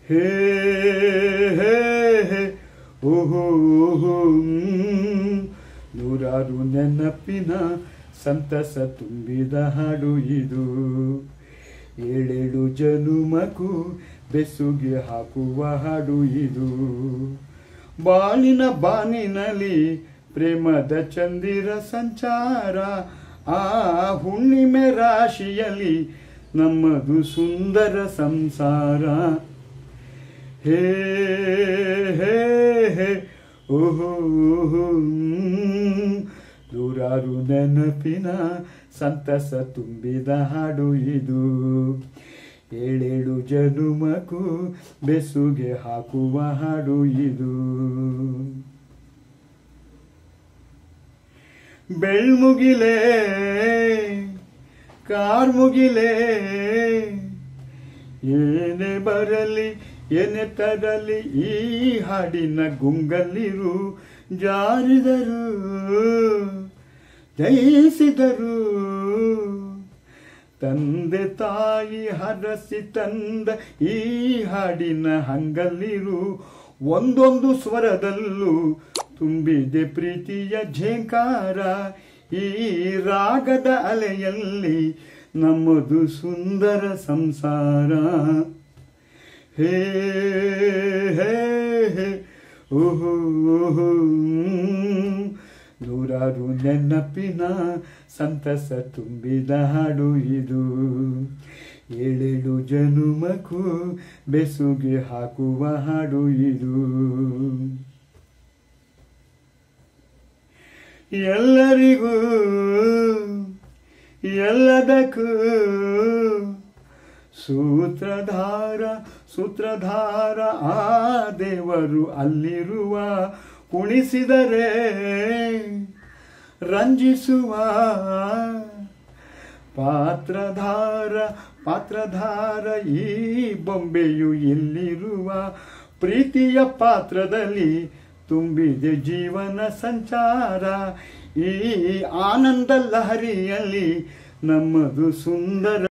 ಹೇ ಹೇ ಹೇ ಓಹೋ ಓಹೋ ಹ್ಮ್. ನೂರಾರು ನೆನಪಿನ ಸಂತಸ ತುಂಬಿದ ಹಾಡು ಇದು ಏಳೇಳು ಜನುಮಕು ಬೆಸುಗೆ ಹಾಕುವ ಹಾಡು ಇದು ಬಾಳಿನ ಬಾನಿನಲ್ಲಿ ಪ್ರೇಮದ ಚಂದಿರ ಸಂಚಾರ ಆ ಹುಣ್ಣಿಮೆ ರಾಶಿಯಲ್ಲಿ ನಮ್ಮದು ಸುಂದರ ಸಂಸಾರ ಹೇ ಹೇ ಹೇ ಓಹೋ ಓಹೋ, ಹ್ಮ್. ನೂರಾರು ನೆನಪಿನ ಸಂತಸ ತುಂಬಿದ ಹಾಡು ಇದು ಏಳೇಳು ಜನುಮಕು ಬೆಸುಗೆ ಹಾಕುವ ಹಾಡು ಇದು ಬೆಳ್ಮುಗಿಲೇ ಕಾರ್ಮುಗಿಲೇ ಏನೇ ಬರಲಿ ಏನೇ ತರಲಿ ಈ ಹಾಡಿನ ಗುಂಗಲ್ಲಿರು ಜಾರಿದರು ಜಯಿಸಿದರು ತಂದೆ ತಾಯಿ ಹರಸಿ ತಂದ ಈ ಹಾಡಿನ ಹಂಗಲ್ಲಿರು ಒಂದೊಂದು ಸ್ವರದಲ್ಲೂ ತುಂಬಿದೆ ಪ್ರೀತಿಯ ಝೇಂಕಾರ ಈ ರಾಗದ ಅಲೆಯಲ್ಲಿ ನಮ್ಮದು ಸುಂದರ ಸಂಸಾರ ಹೇ ಹೇ ಹೇ ಓಹೋ ಓಹೋ, ಹ್ಮ್. ನೂರಾರು ನೆನಪಿನ ಸಂತಸ ತುಂಬಿದ ಹಾಡು ಇದು ಏಳೇಳು ಜನುಮಕು ಬೆಸುಗೆ ಹಾಕುವ ಹಾಡು ಇದು ಎಲ್ಲರಿಗೂ ಎಲ್ಲದಕ್ಕೂ ಸೂತ್ರಧಾರ ಸೂತ್ರಧಾರ ಆ ದೇವರು ಅಲ್ಲಿರುವ ಕುಣಿಸಿದರೆ ರಂಜಿಸುವ ಪಾತ್ರಧಾರ ಪಾತ್ರಧಾರ ಈ ಬೊಂಬೆಯು ಇಲ್ಲಿರುವ ಪ್ರೀತಿಯ ಪಾತ್ರದಲ್ಲಿ ತುಂಬಿದೆ ಜೀವನ ಸಂಚಾರ ಈ ಆನಂದ ಲಹರಿಯಲ್ಲಿ ನಮ್ಮದು ಸುಂದರ